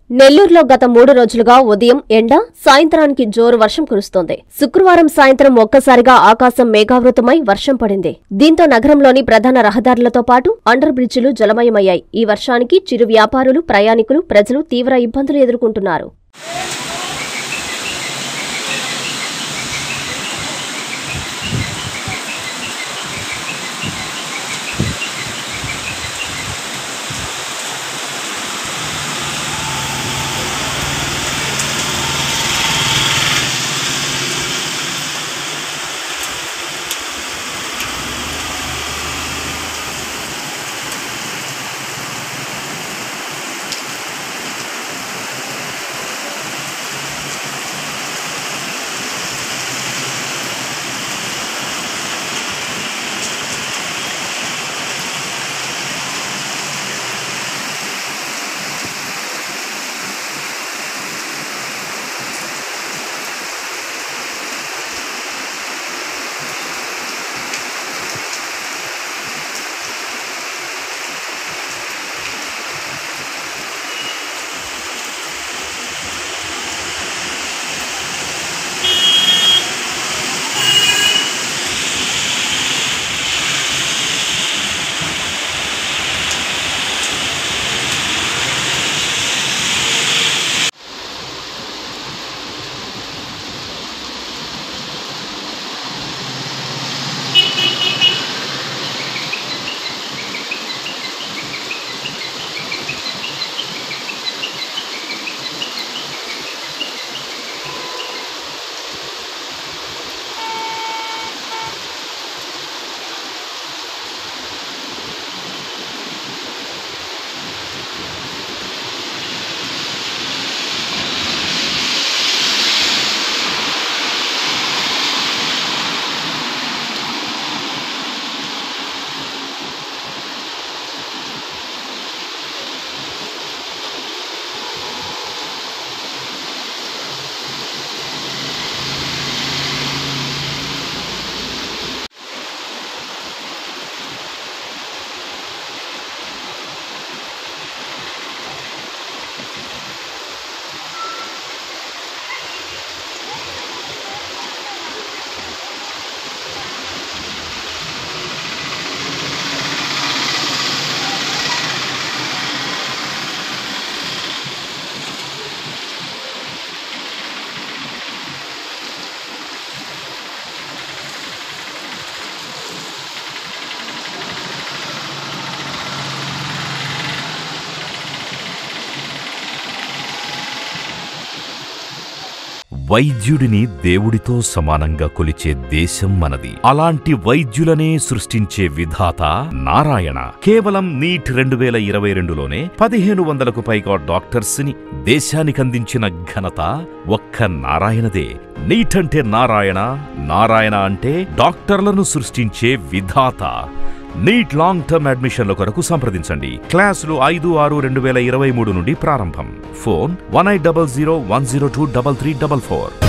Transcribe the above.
నెల్లూరులో గత మూడు రోజులుగా ఉదయం ఎండ సాయంత్రానికి జోరు వర్షం కురుస్తోంది శుక్రవారం సాయంత్రం ఒక్కసారిగా ఆకాశం మేఘావృతమై వర్షం పడింది దీంతో నగరంలోని ప్రధాన రహదారులతో పాటు అండర్ బ్రిడ్జిలు జలమయమయ్యాయి ఈ వర్షానికి చిరు వ్యాపారులు ప్రయాణికులు ప్రజలు తీవ్ర ఇబ్బందులు ఎదుర్కొంటున్నారు వైద్యుడిని దేవుడితో సమానంగా కొలిచే దేశం మనది అలాంటి వైద్యులనే సృష్టించే విధాత నారాయణ కేవలం నీట్ రెండు వేల ఇరవై రెండులోనే పదిహేను వందలకు పైగా డాక్టర్స్ ని దేశానికందించిన ఘనత ఒక్క నారాయణదే నీట్ అంటే నారాయణ నారాయణ అంటే డాక్టర్లను సృష్టించే విధాత నీట్ లాంగ్ టర్మ్ అడ్మిషన్ల కొరకు సంప్రదించండి క్లాసులు ఐదు ఆరు రెండు వేల ఇరవై మూడు నుండి ప్రారంభం phone one eight double zero one zero two double three double four